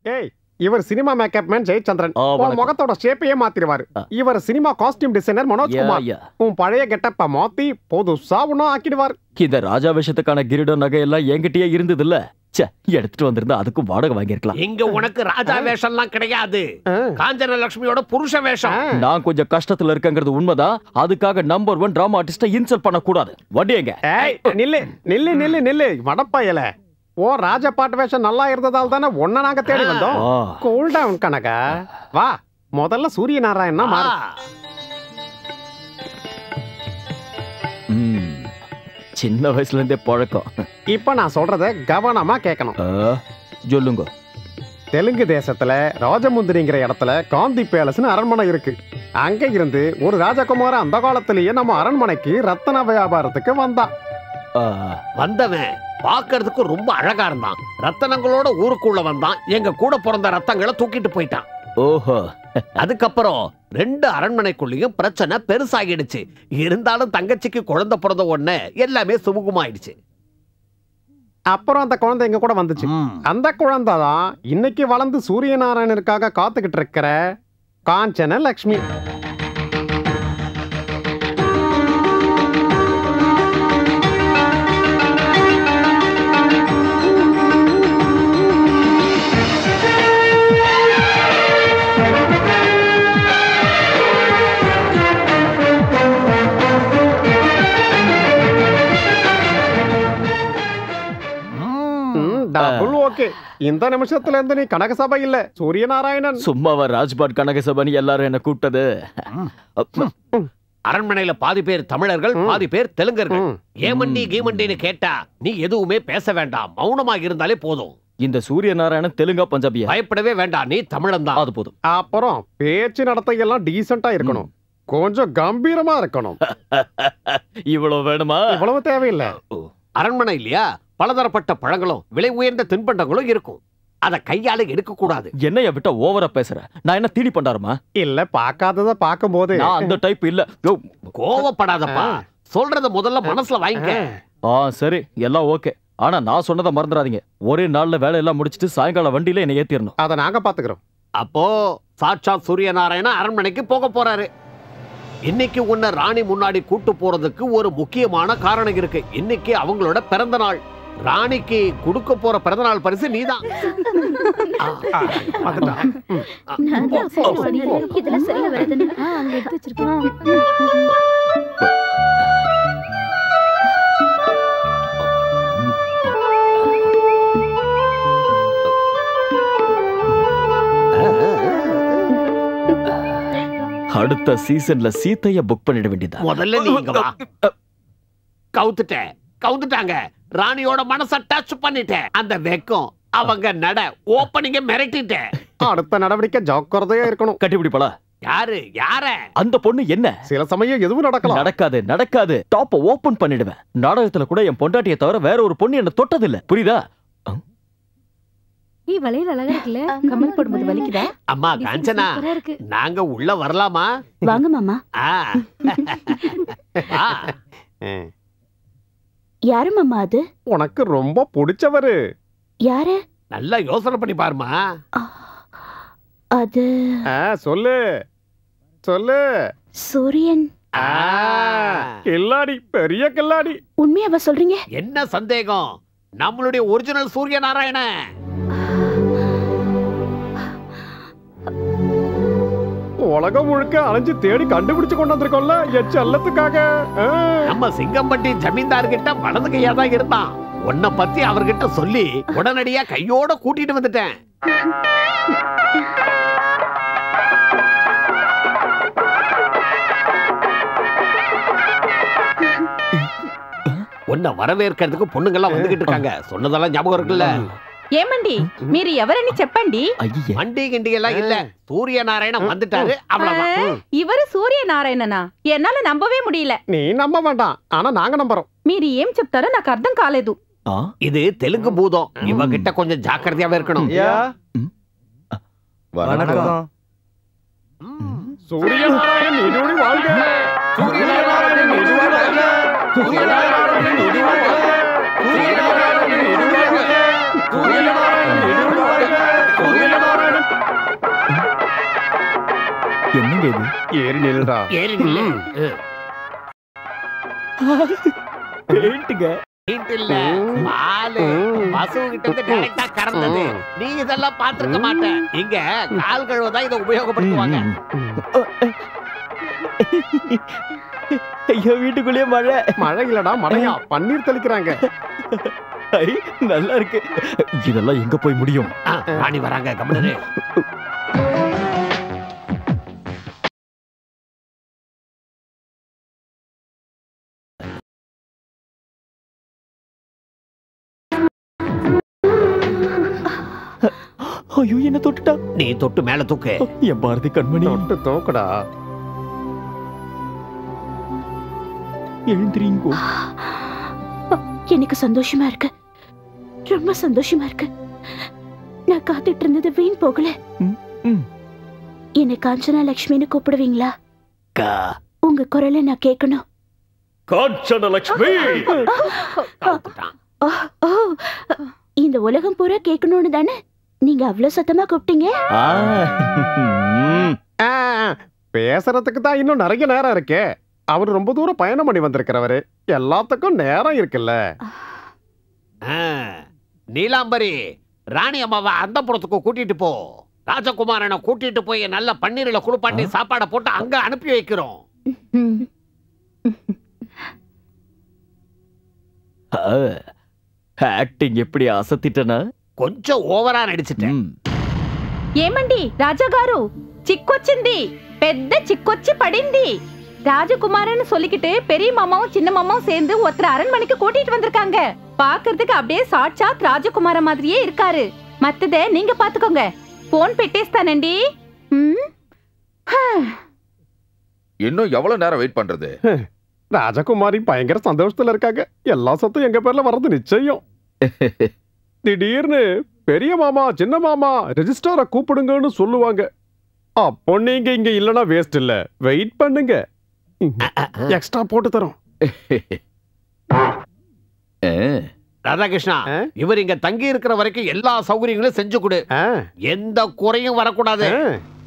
ஏய் இவர் cinema makeup man Jayachandran ஆ, உன் வணக்கம். முகத்தோட ஷேப்பையே மாத்திருவாரு ஆ. இவர் சினிமா காஸ்டியூம் டிசைனர் மனோஜ் யா, குமார் யா. உன் பழைய கெட்டப்ப மாத்தி புதுசா ஒன்னும் ஆக்கிடுவார் இந்த ராஜாவேஷத்துக்கான கிரீடம் நகை எல்லாம் என்கிட்டயே இருந்தது இல்ல ச்சே எடுத்துட்டு வந்திருந்தா அதுக்கும் வாடகை வாங்கியிருக்கலாம் இங்க உனக்கு ராஜா வேஷம்லாம் கிடையாது காஞ்சன லட்சுமியோட புருஷ வேஷம் நான் கொஞ்சம் கஷ்டத்துல இருக்கங்கிறது உண்மைதான் அதுக்காக நம்பர் ஒன் டிராமா ஆர்டிஸ்ட இன்சல்ட் பண்ண கூடாது வண்டி எங்க ஏய் நில்லு நில்லு நில்லு நில்லு வடப்பாயல ஓ ராஜ பாட்டு வேஷம் நல்லா இருந்ததால் தானே ஒன்ன நாங்க தேடி வந்தோம் ஆ. கூல் டவுன் கனகா வா முதல்ல சூரிய நாராயணா மாறு ம். சின்ன வயசுல இருந்தே பழக்கம் இப்ப நான் சொல்றத கவனமா கேட்கணும் ஆ, சொல்லுங்க தெலுங்கு தேசத்துல ராஜமுந்திரிங்கிற இடத்துல காந்தி பேலஸ்னு அரண்மனை இருக்கு அங்க இருந்து ஒரு ராஜகுமார அந்த காலத்திலேயே நம்ம அரண்மனைக்கு ரத்தன வியாபாரத்துக்கு வந்தான் ஆ, வந்தவன் பார்க்கிறதுக்கு ரொம்ப அழகா இருந்தான் ரத்தனங்களோட ஊருக்குள்ள வந்தான் எங்க கூட பிறந்த ரத்தங்களை தூக்கிட்டு போயிட்டான் ஓஹோ அதுக்கப்புறம் ரெண்டு அரண்மனைக்குள்ளேயும் பிரச்சனை பெருசாகிடுச்சு இருந்தாலும் தங்கச்சிக்கு குழந்தை பிறந்த உடனே எல்லாமே சுமூகமாயிடுச்சு அப்புறம் அந்த குழந்தை எங்க கூட வந்துச்சு அந்த குழந்தை தான் இன்னைக்கு வளர்ந்து சூரிய நாராயணனுக்காக காத்துக்கிட்டு இருக்கிற காஞ்சன லக்ஷ்மி டபுள் ஓகே இந்த நிமிஷத்துல இருந்து நீ கனக சபை இல்ல சூரிய நாராயணன் சும்மாவா ராஜ்பாட் கனகசபனி எல்லாரும் என்ன கூப்பிட்டது அரண்மனையில பாதி பேர் தமிழர்கள் ம். பாதி பேர் தெலுங்கர்கள் ம். ஏமண்டி கீமண்டின்னு கேட்டா நீ எதுவுமே பேச வேண்டாம் மௌனமா இருந்தாலே போதும் இந்த சூரிய நாராயணன் தெலுங்கா பஞ்சாபியா பயப்படவே வேண்டாம் நீ தமிழன் தான் அது போதும் அப்புறம் பேச்சு நடத்தை எல்லாம் டீசெண்டா இருக்கணும் கொஞ்சம் கம்பீரமா இருக்கணும் இவ்வளவு வேணுமா இவ்வளவு தேவையில்லை அரண்மனை இல்லையா பலதரப்பட்ட பழங்களும் விலை உயர்ந்த தின்பண்டங்களும் இருக்கும் அத கையால எடுக்க கூடாது என்னைய விட்டா ஓவரா பேசுற நான் என்ன தீனி பண்டாருமா இல்ல பாக்காதத பாக்கும் போது நான் அந்த டைப் இல்ல யோ, கோவப்படாதப்பா சொல்றத முதல்ல மனசுல வாங்கிக்க ஆ சரி எல்லாம் ஓகே ஆனா நான் சொன்னதை மறந்துடாதீங்க ஒரே நாள்ல வேலையெல்லாம் முடிச்சிட்டு சாயங்காலம் வண்டியில என்னை ஏத்திரணும் அத நாங்க பாத்துக்கிறோம் அப்போ சாட்சாத் சூரிய நாராயண அரண்மனைக்கு போக போறாரு இன்னைக்கு உன்னை ராணி முன்னாடி கூட்டு போறதுக்கு ஒரு முக்கியமான காரணம் இருக்கு இன்னைக்கு அவங்களோட பிறந்த நாள் ராணிக்கு கொடுக்க போற பிறந்த நாள் பரிசு நீதான் ஆ, ஆ, வந்துட்டா. நான் தான் சரி சொன்னேன். இதெல்லாம் சரியா வருதுன்னு. ஆ, அங்க எடுத்து வச்சிருக்கேன். அடுத்த சீசன்ல சீத்தைய புக் பண்ணிட வேண்டியதா முதல்ல நீ இங்க வா கவுத்துட்ட கவுந்துட்டாங்க ராணியோட மனச டச் பண்ணிட்டேன் அந்த வெக்கம் அவங்க நட ஓப்பனிங்க மிரட்டிட்டேன் அடுத்த நடவடிக்கை ஜாக்கிரதையா இருக்கணும் கட்டிப்பிடிப்பலா யாரு யார அந்த பொண்ணு என்ன சில சமயம் எதுவும் நடக்கலாம் நடக்காது நடக்காது டாப்ப ஓபன் பண்ணிடுவேன் நாடகத்துல கூட என் பொண்டாட்டியை தவிர வேற ஒரு பொண்ணு என்ன தொட்டதில்ல புரியுதா ஏய், வளையல் அழகா இருக்குல்ல? கம்மல் போடும்போது வலிக்குதா? அம்மா Design காஞ்சனா சூப்பரா இருக்கு. நாங்க உள்ள வரலாமா வாங்க மாமா ஆ. ஆ. யாரு மாமா அது உனக்கு ரொம்ப பிடிச்சவரு யாரு நல்லா யோசனை பண்ணி பாருமா அது ஆ, சொல்லு சொல்லு சூரியன் ஆ, கில்லாடி பெரிய கில்லாடி உண்மையாவா சொல்றீங்க என்ன சந்தேகம் நம்மளுடைய ஒரிஜினல் சூரிய நாராயண உலகம் முழுக்க அலைஞ்சு தேடி கண்டுபிடிச்சு கொண்டு வந்திருக்கோம்ல என் செல்லத்துக்காக ஆ. நம்ம சிங்கம்பட்டி ஜமீன்தார் கிட்ட வலது கையா தான் இருந்தான் உன்னை பத்தி அவர்கிட்ட சொல்லி உடனடியா கையோட கூட்டிட்டு வந்துட்டேன் உன்னை வரவேற்கிறதுக்கு பொண்ணுங்கெல்லாம் வந்துகிட்டு இருக்காங்க சொன்னதெல்லாம் ஞாபகம் இருக்குல்ல ఏమండి మీరు ఎవరని చెప్పండి ஐயே வண்டி கிண்டி எல்லாம் இல்ல சூரிய நாராயணன் வந்துட்டாரு அவ்வளவுதான் ம். ఇవరు సూర్యనారాయణనా ఎన్నాళ్ళ నమ్మవే முடியல நீ நம்ப வேண்டாம் ஆனா நாங்க நம்புறோம் మీరు ఏం చెప్తారో నాకు అర్థం కాలేదు ஆ இது தெலுங்கு பூதம் இவகிட்ட கொஞ்சம் ஜாக்கிரதையாவே இருக்கணும் வணக்கம் சூரிய நாராயணன் நீடூழி வாழ்க சூரிய நாராயணன் நீடூழி வாழ்க சூரிய நாராயணன் நீடூழி வாழ்க சூரிய நாராயணன் நீடூழி வாழ்க சூரிய நாராயணன் நீடூழி வாழ்க சூரிய என்னங்க இது ஏறி நில்லுடா ஏறி நில்லு. ம். பெயிண்ட்டுங்க Hint இல்ல ம். பாலு ம். பசு கிட்ட இருந்து டைரக்டா கறந்தது ம். நீ இதெல்லாம் பாத்திருக்க மாட்ட இங்க கால் கழுவதான் இதை உபயோகப்படுத்துவாங்க ஐயோ வீட்டுக்குள்ளேயே மழை மழை இல்லடா மழையா பன்னீர் தெளிக்கிறாங்க ஐ, நல்லா இருக்கு இதெல்லாம் எங்க போய் முடியும் ஆ, ராணி வராங்க கம்முனு ஐயோ என்ன தொட்டுட்டா நீ தொட்டு மேல தூக்கு என் பாரதி கண்மணி தொட்டு தோக்கடா எழுந்திரீங்கோ எனக்கு சந்தோஷமா இருக்கு ரொம்ப சந்தோஷமா இருக்கு நான் காத்துட்டு இருந்தது வீண் போகல ம், ம். என்னை காஞ்சனா லட்சுமின்னு கூப்பிடுவீங்களா கா. உங்க குரலை நான் கேட்கணும் காஞ்சன லட்சுமி கவுத்துட்டான். ஓ, ஓ, இந்த உலகம் பூரா கேட்கணும்னு தானே நீங்க அவ்வளவு சத்தமா கூப்பிட்டீங்க ஆ, பேசுறதுக்கு தான் இன்னும் நிறைய நேரம் இருக்கே அவர் ரொம்ப தூரம் பயணம் பண்ணி வந்திருக்கிறவரு எல்லாத்துக்கும் நேரம் இருக்குல்ல ஆ, நீலாம்பரி ராணி அம்மாவை அந்த புறத்துக்கு கூட்டிட்டு போ ராஜகுமாரனை கூட்டிட்டு போய் நல்ல பன்னீர்ல குளிப்பாட்டி சாப்பாடை போட்டு அங்க அனுப்பி வைக்கிறோம் ம். ஆக்டிங் எப்படி அசத்திட்டனா கொஞ்சம் ஓவரா நடிச்சிட்டேன் ம். ఏమండి రాజాగారు చిక్కొచ్చింది పెద్ద చిక్కొచ్చి పడింది ராஜகுமாரன்னு சொல்லிக்கிட்டு பெரிய மாமாவும் சின்ன மாமாவும் சேர்ந்து ஒருத்தர் அரண்மனைக்கு கூட்டிட்டு வந்திருக்காங்க பாக்குறதுக்கு அப்படியே சாட்சாத் ராஜகுமார மாதிரியே இருக்காரு மத்தத நீங்க பாத்துக்கோங்க போன் పెట్టేస్తానండి ம்? இன்னும் எவ்வளவு நேரம் வெயிட் பண்றது ராஜகுமாரி பயங்கர சந்தோஷத்துல இருக்காங்க எல்லா சத்தும் எங்க பேர்ல வர்றது நிச்சயம் திடீர்னு பெரிய மாமா சின்ன மாமா ரெஜிஸ்டார கூப்பிடுங்கன்னு சொல்லுவாங்க அப்போ நீங்க இங்க இல்லனா வேஸ்ட் இல்ல வெயிட் பண்ணுங்க எக்ஸ்ட்ரா போட்டு தரோம் ஆ, ராதாகிருஷ்ணா ஆ? இவர் இங்க தங்கி இருக்கிற வரைக்கும் எல்லா சௌகரியங்களும் செஞ்சு கொடு ஆ, எந்த குறையும் வரக்கூடாது ஆ,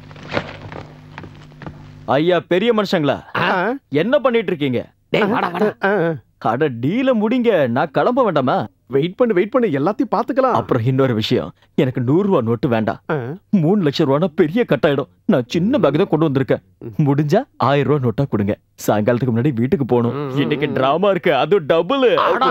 ஐயா பெரிய மனுஷங்களா ஆ, என்ன பண்ணிட்டு இருக்கீங்க டேய், வாடா, வாடா. ஆ. அட டீல முடிங்க நான் கிளம்ப வேண்டாமா வெயிட் பண்ணு வெயிட் பண்ணு எல்லாத்தையும் பாத்துக்கலாம் அப்புறம் இன்னொரு விஷயம் எனக்கு நூறு ரூபா நோட்டு வேண்டாம் ஆ. மூணு லட்சம் ரூபானா பெரிய கட்டாயிடும் நான் சின்ன பேக் தான் கொண்டு வந்திருக்கேன் முடிஞ்சா ஆயிரம் ரூபாய் நோட்டா கொடுங்க சாயங்காலத்துக்கு முன்னாடி வீட்டுக்கு போகணும் ம், ம், இன்னைக்கு ம். டிராமா இருக்கு அது டபுள் ஆடா.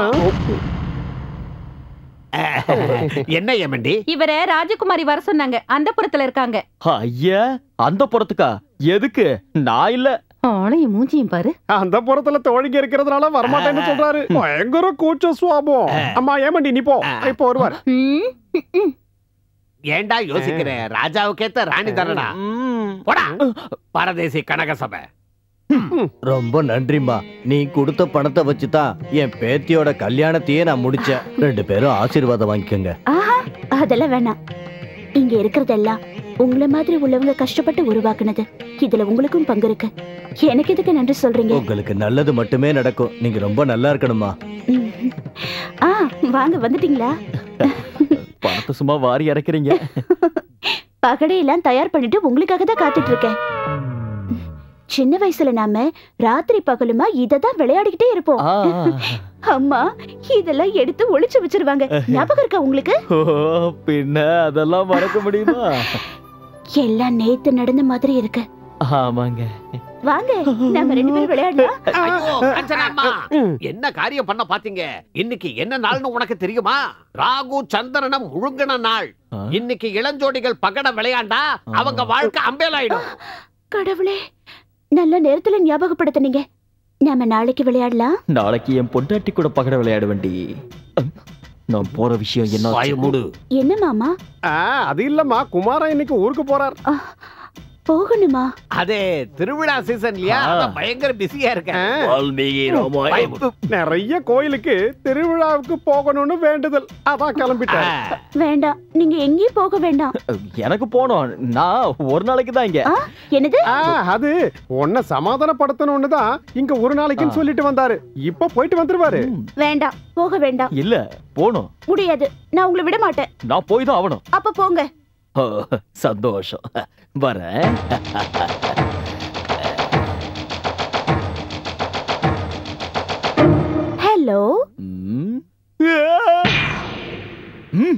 என்ன ஏமண்டி இவரை ராஜகுமாரி வர சொன்னாங்க அந்த புறத்துல இருக்காங்க ஐயா அந்த புறத்துக்கா எதுக்கு நான் இல்ல ஆளையும் மூஞ்சியும் பாரு அந்த புறத்துல தோழிங்க இருக்கிறதுனால வரமாட்டேன்னு சொல்றாரு பயங்கர கூச்ச சுவாபம் அம்மா ஏமாண்டி நீ போ இப்போ வருவார் ம், ம், ம். ஏன்டா யோசிக்கிற ராஜாவுக்கேத்த ராணி தானடா ம். போடா பரதேசி கனக சபை ரொம்ப நன்றிம்மா நீ கொடுத்த பணத்தை வச்சு தான் என் பேத்தியோட கல்யாணத்தையே நான் முடிச்சேன் ரெண்டு பேரும் ஆசீர்வாதம் வாங்கிக்கோங்க ஆஹா அதெல்லாம் வேணாம் இங்க இருக்கிறதெல்லாம் உங்கள மாதிரி உள்ளவங்க கஷ்டப்பட்டு உருவாக்குனது இதுல உங்களுக்கும் பங்கு இருக்கு எனக்கு எதுக்கு நன்றி சொல்றீங்க உங்களுக்கு நல்லது மட்டுமே நடக்கும் நீங்க ரொம்ப நல்லா இருக்கணுமா ம். ஆ வாங்க வந்துட்டீங்களா பணத்தை சும்மா வாரி இறக்குறீங்க பகடையெல்லாம் தயார் பண்ணிட்டு உங்களுக்காக தான் காத்துட்டு இருக்கேன் சின்ன வயசுல நாம ராத்திரி பகலுமா இததான் விளையாடிக்கிட்டே இருப்போம் ஆ. அம்மா இதெல்லாம் எடுத்து ஒளிச்சு வச்சிருவாங்க ஞாபகம் இருக்கா உங்களுக்கு ஓ, பின்ன அதெல்லாம் மறக்க முடியுமா எல்லாம் நேத்து நடந்த மாதிரி இருக்கு ஆமாங்க வாங்க நம்ம ரெண்டு பேரும் விளையாடலாம் ஐயோ, காஞ்சனா அம்மா. என்ன காரியம் பண்ண பாத்தீங்க இன்னைக்கு என்ன நாள்னு உனக்கு தெரியுமா ராகு சந்திரனம் முழுங்கின நாள் ஆ. இன்னைக்கு இளஞ்சோடிகள் பகட விளையாண்டா அவங்க வாழ்க்கை அம்பேலாயிடும் கடவுளே நல்ல நேரத்துல ஞாபகப்படுத்துனீங்க நாம நாளைக்கு விளையாடலாம் நாளைக்கு என் பொண்டாட்டி கூட பகட விளையாட வேண்டி நான் போற விஷயம் என்ன வாய மூடு என்ன மாமா ஆ, அது இல்லம்மா குமாரா இன்னைக்கு ஊருக்கு போறார் ஆ, போகணுமா அதே திருவிழா சீசன் இல்லையா ஆ. அதான் பயங்கர பிஸியா இருக்கேன் ஆ, வால்மீகி ராமாயணம். வாய மூடு. நிறைய கோயிலுக்கு திருவிழாவுக்கு போகணும்னு வேண்டுதல் அதான் கிளம்பிட்டார் ஆ. வேண்டாம் நீங்க எங்கேயும் போக வேண்டாம் எனக்கு போனோம் நான் ஒரு நாளைக்கு தான் இங்க ஆ, என்னது ஆ, அது உன்னை சமாதானப்படுத்தணும்னு தான் இங்க ஒரு நாளைக்குன்னு சொல்லிட்டு வந்தாரு இப்ப போயிட்டு வந்துருவாரு ம், வேண்டாம் போக வேண்டாம் இல்ல போனோம் முடியாது நான் உங்களை விட மாட்டேன் நான் போய் தான் ஆகணும் அப்ப போங்க ஓ, சந்தோஷம் வரேன் ஹலோ ம். ம்.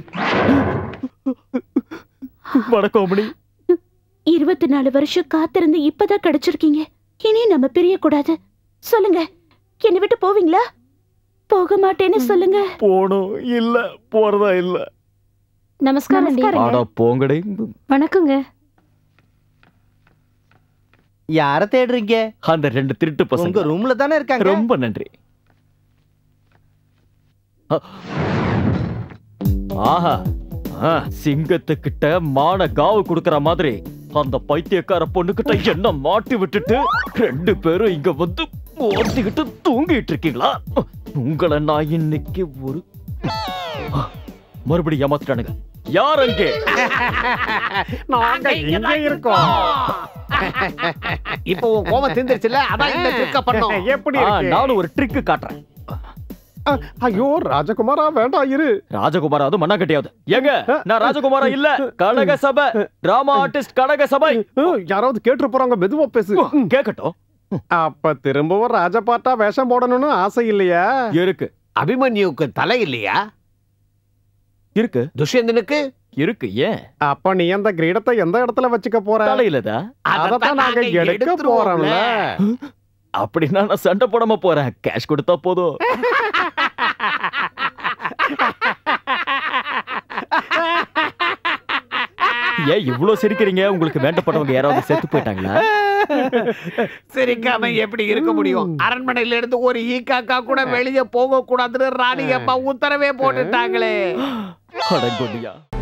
வணக்கம் அம்மணி இருபத்தி நாலு வருஷம் காத்திருந்து இப்பதான் கிடைச்சிருக்கீங்க இனி நம்ம பிரிய கூடாது சொல்லுங்க என்னை விட்டு போவீங்களா போக மாட்டேன்னு சொல்லுங்க போணும் இல்ல போறதா இல்ல நமஸ்காரம் ஆடா போங்கடே வணக்கங்க யார தேடுறீங்க அந்த ரெண்டு திருட்டு உங்க பசங்க ரூம்ல தானே இருக்காங்க ரொம்ப நன்றி அ. ஆஹா ஆ, சிங்கத்துக்கிட்ட மான காவு குடுக்கற மாதிரி அந்த பைத்தியக்கார பொண்ணுகிட்ட என்ன மாட்டி விட்டுட்டு ரெண்டு பேரும் இங்க வந்து ஓட்டிக்கிட்டு தூங்கிட்டு இருக்கீங்களா உங்களை நான் இன்னைக்கு ஒரு ஆ, மறுபடியும் ஏமாத்திட்டானுங்க யார் அங்கே நாங்க இங்க இருக்கோம் இப்போ உன் கோவம் தீர்ந்துருச்சுல அதான் இந்த ட்ரிக்க பண்ணோம் எப்படி ஆ, இருக்கு நானும் ஒரு ட்ரிக்கு காட்டுறேன் ஐயோ ராஜகுமாரா வேண்டாம் இரு ராஜகுமாராவது மண்ணா கட்டியாவது ஏங்க நான் ராஜகுமாரா இல்ல கனக சபை டிராமா ஆர்டிஸ்ட் கனக சபை அஹ், யாராவது கேட்டு போறாங்க மெதுவா பேசு கேக்கட்டும் அப்ப திரும்பவும் ராஜபாட்டா வேஷம் போடணும்னு ஆசை இல்லையா இருக்கு அபிமன்யுக்கு தலை இல்லையா இருக்கு துஷ்யந்தனுக்கு இருக்கு ஏன் அப்ப நீ அந்த கிரீடத்தை எந்த இடத்துல வச்சுக்க போற தலையிலதா அதத்தான் நாங்க எடுக்க போறோம்ல அப்படின்னா நான் சண்டை போடாம போறேன் கேஷ் கொடுத்தா போதும் ஏன் இவ்ளோ சிரிக்கிறீங்க உங்களுக்கு வேண்டப்பட்டவங்க யாராவது செத்து போயிட்டாங்களா சிரிக்காம எப்படி இருக்க முடியும் அரண்மனையில இருந்து ஒரு ஈ காக்கா கூட வெளியே போக கூடாதுன்னு ராணி அம்மா உத்தரவே போட்டுட்டாங்களே அடங்கொடியா